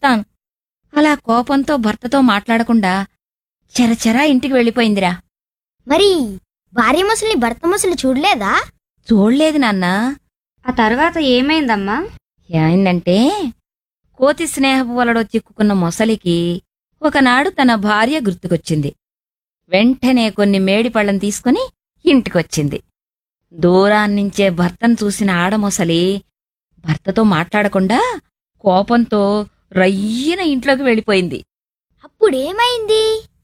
చెప్తాను అలా కోపంతో భర్తతో మాట్లాడకుండా చెరచెరా ఇంటికి వెళ్ళిపోయిందిరా మరి భార్య ముసలి భర్త ముసలి చూడలేదా చూడలేదు నాన్నా ఆ తర్వాత ఏమైందమ్మా ఏమైందంటే కోతి స్నేహపు వలడో చిక్కుకున్న మొసలికి ఒకనాడు తన భార్య గుర్తుకొచ్చింది వెంటనే కొన్ని మేడి పళ్ళం తీసుకుని ఇంటికొచ్చింది దూరాన్నించే భర్తను చూసిన ఆడమొసలి భర్తతో మాట్లాడకుండా కోపంతో రయ్యన ఇంట్లోకి వెళ్ళిపోయింది అప్పుడేమైంది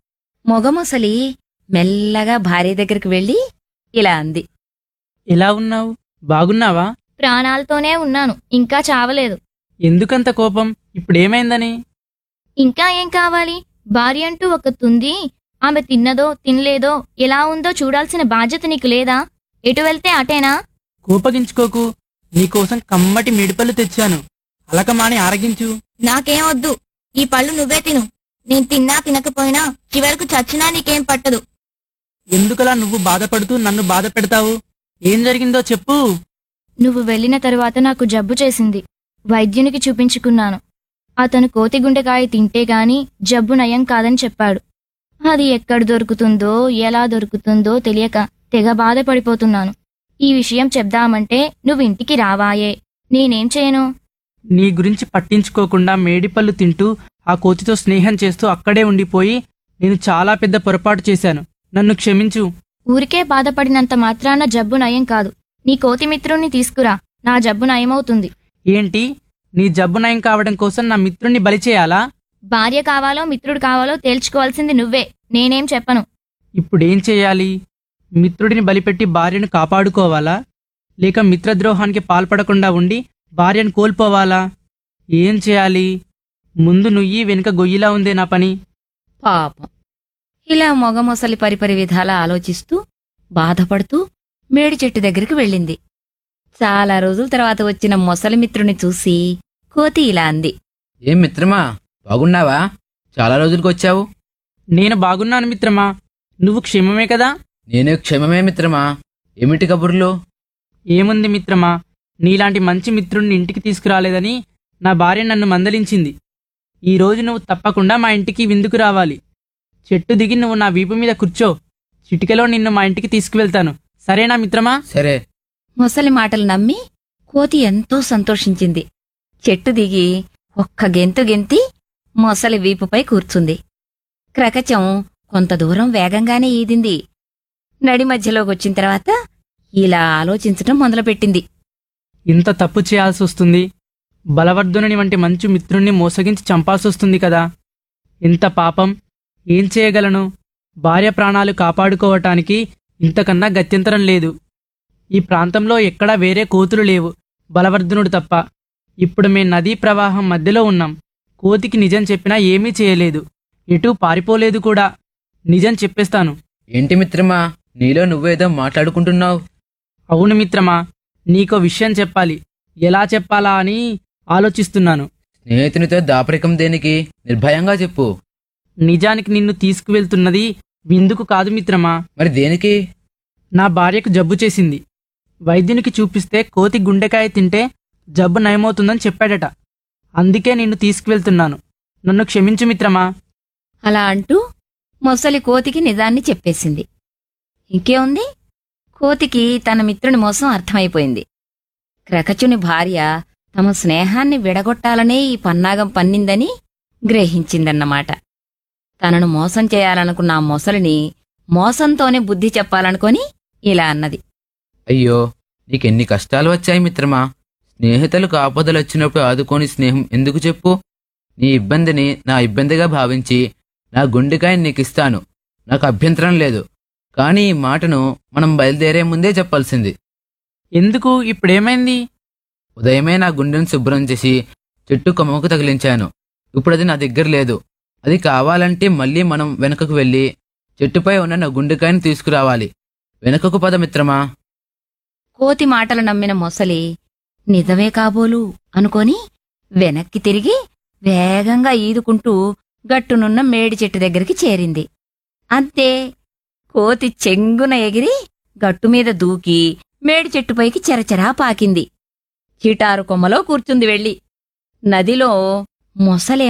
మొగమొసలి మెల్లగా భార్య దగ్గరికి వెళ్ళి ఇలా అంది ఎలా ఉన్నావు బాగున్నావా ప్రాణాలతోనే ఉన్నాను ఇంకా చావలేదు ఎందుకంత కోపం ఇప్పుడేమైందని ఇంకా ఏం కావాలి భార్య అంటూ ఒక తుంది ఆమె తిన్నదో తినలేదో ఎలా ఉందో చూడాల్సిన బాధ్యత నీకు లేదా ఎటు వెళ్తే అటేనా కోపగించుకోకు నీకోసం కమ్మటి మిడిపళ్ళు తెచ్చాను అలకమాని ఆరగించు నాకేం వద్దు ఈ పళ్ళు నువ్వే తిను నేను తిన్నా తినకపోయినా చివరకు చచ్చినా నీకేం పట్టదు ఎందుకలా నువ్వు బాధపడుతూ నన్ను బాధ పెడతావు ఏం జరిగిందో చెప్పు నువ్వు వెళ్ళిన తరువాత నాకు జబ్బు చేసింది వైద్యునికి చూపించుకున్నాను అతను కోతి గుండెకాయ తింటే గాని జబ్బు నయం కాదని చెప్పాడు అది ఎక్కడ దొరుకుతుందో ఎలా దొరుకుతుందో తెలియక తెగ బాధపడిపోతున్నాను ఈ విషయం చెప్దామంటే నువ్వు ఇంటికి రావాయే నేనేం చేయను నీ గురించి పట్టించుకోకుండా మేడిపళ్ళు తింటూ ఆ కోతితో స్నేహం చేస్తూ అక్కడే ఉండిపోయి నేను చాలా పెద్ద పొరపాటు చేశాను నన్ను క్షమించు ఊరికే బాధపడినంత మాత్రాన జబ్బు నయం కాదు నీ కోతి మిత్రుణ్ణి తీసుకురా నా జబ్బు నయమవుతుంది ఏంటి నీ జబ్బు నయం కావడం కోసం నా మిత్రుణ్ణి బలి చేయాలా భార్య కావాలో మిత్రుడు కావాలో తేల్చుకోవాల్సింది నువ్వే నేనేం చెప్పను ఇప్పుడేం చేయాలి మిత్రుడిని బలిపెట్టి భార్యను కాపాడుకోవాలా లేక మిత్రద్రోహానికి పాల్పడకుండా ఉండి భార్యను కోల్పోవాలా ఏం చేయాలి ముందు నుయ్యి వెనుక గొయ్యిలా ఉందే నా పని పాపం ఇలా మొగమొసలి పరిపరి విధాలా ఆలోచిస్తూ బాధపడుతూ మేడి చెట్టు దగ్గరికి వెళ్ళింది చాలా రోజుల తర్వాత వచ్చిన మొసలి మిత్రుని చూసి కోతి ఇలా అంది ఏం మిత్రమా బాగున్నావా చాలా రోజులకు వచ్చావు నేను బాగున్నాను మిత్రమా నువ్వు క్షేమమే కదా నేనే క్షేమమే మిత్రమా ఏమిటి కబుర్లు ఏముంది మిత్రమా నీలాంటి మంచి మిత్రుణ్ణి ఇంటికి తీసుకురాలేదని నా భార్య నన్ను మందలించింది ఈ రోజు నువ్వు తప్పకుండా మా ఇంటికి విందుకు రావాలి చెట్టు దిగి నువ్వు నా వీపు మీద కూర్చో చిటికెలో నిన్ను మా ఇంటికి తీసుకువెళ్తాను సరేనా మిత్రమా సరే మొసలి మాటలు నమ్మి కోతి ఎంతో సంతోషించింది చెట్టు దిగి ఒక్క గెంతు గెంతి మొసలి వీపుపై కూర్చుంది క్రకచం కొంత దూరం వేగంగానే ఈదింది నడి మధ్యలోకి వచ్చిన తర్వాత ఇలా ఆలోచించటం మొదలుపెట్టింది ఇంత తప్పు చేయాల్సి వస్తుంది బలవర్ధనుని వంటి మంచి మిత్రుణ్ణి మోసగించి చంపాల్సి వస్తుంది కదా ఇంత పాపం ఏం చేయగలను భార్య ప్రాణాలు కాపాడుకోవటానికి ఇంతకన్నా గత్యంతరం లేదు ఈ ప్రాంతంలో ఎక్కడా వేరే కోతులు లేవు బలవర్ధనుడు తప్ప ఇప్పుడు మేం నదీ ప్రవాహం మధ్యలో ఉన్నాం కోతికి నిజం చెప్పినా ఏమీ చేయలేదు ఎటూ పారిపోలేదు కూడా నిజం చెప్పేస్తాను ఏంటి మిత్రమా నీలో నువ్వేదో మాట్లాడుకుంటున్నావు అవును మిత్రమా నీకో విషయం చెప్పాలి ఎలా చెప్పాలా అని ఆలోచిస్తున్నాను స్నేహితునితో దాపరికం దేనికి నిర్భయంగా చెప్పు నిజానికి నిన్ను తీసుకువెళ్తున్నది విందుకు కాదు మిత్రమా మరి దేనికి నా భార్యకు జబ్బు చేసింది వైద్యునికి చూపిస్తే కోతి గుండెకాయ తింటే జబ్బు నయమవుతుందని చెప్పాడట అందుకే నిన్ను తీసుకువెళ్తున్నాను నన్ను క్షమించు మిత్రమా అలా అంటూ మొసలి కోతికి నిజాన్ని చెప్పేసింది ఇంకేముంది కోతికి తన మిత్రుని మోసం అర్థమైపోయింది క్రకచుని భార్య తమ స్నేహాన్ని విడగొట్టాలనే ఈ పన్నాగం పన్నిందని గ్రహించిందన్నమాట తనను మోసం చేయాలనుకున్న ఆ మొసలిని మోసంతోనే బుద్ధి చెప్పాలనుకొని ఇలా అన్నది అయ్యో నీకెన్ని కష్టాలు వచ్చాయి మిత్రమా స్నేహితులకు ఆపదలు వచ్చినప్పుడు ఆదుకోని స్నేహం ఎందుకు చెప్పు నీ ఇబ్బందిని నా ఇబ్బందిగా భావించి నా గుండెకాయని నీకిస్తాను నాకు అభ్యంతరం లేదు కానీ ఈ మాటను మనం బయలుదేరే ముందే చెప్పాల్సింది ఎందుకు ఇప్పుడేమైంది ఉదయమే నా గుండెను శుభ్రం చేసి చెట్టు కొమ్మకు తగిలించాను ఇప్పుడు అది నా దగ్గర లేదు అది కావాలంటే మళ్ళీ మనం వెనుకకు వెళ్ళి చెట్టుపై ఉన్న నా గుండెకాయని తీసుకురావాలి వెనుకకు పద మిత్రమా కోతి మాటలు నమ్మిన మొసలి నిజమే కాబోలు అనుకొని వెనక్కి తిరిగి వేగంగా ఈదుకుంటూ గట్టునున్న మేడి చెట్టు దగ్గరికి చేరింది అంతే కోతి చెంగున ఎగిరి గట్టుమీద దూకి మేడి చెట్టుపైకి చెరచెరా పాకింది చిటారు కొమ్మలో కూర్చుంది వెళ్ళి నదిలో మొసలే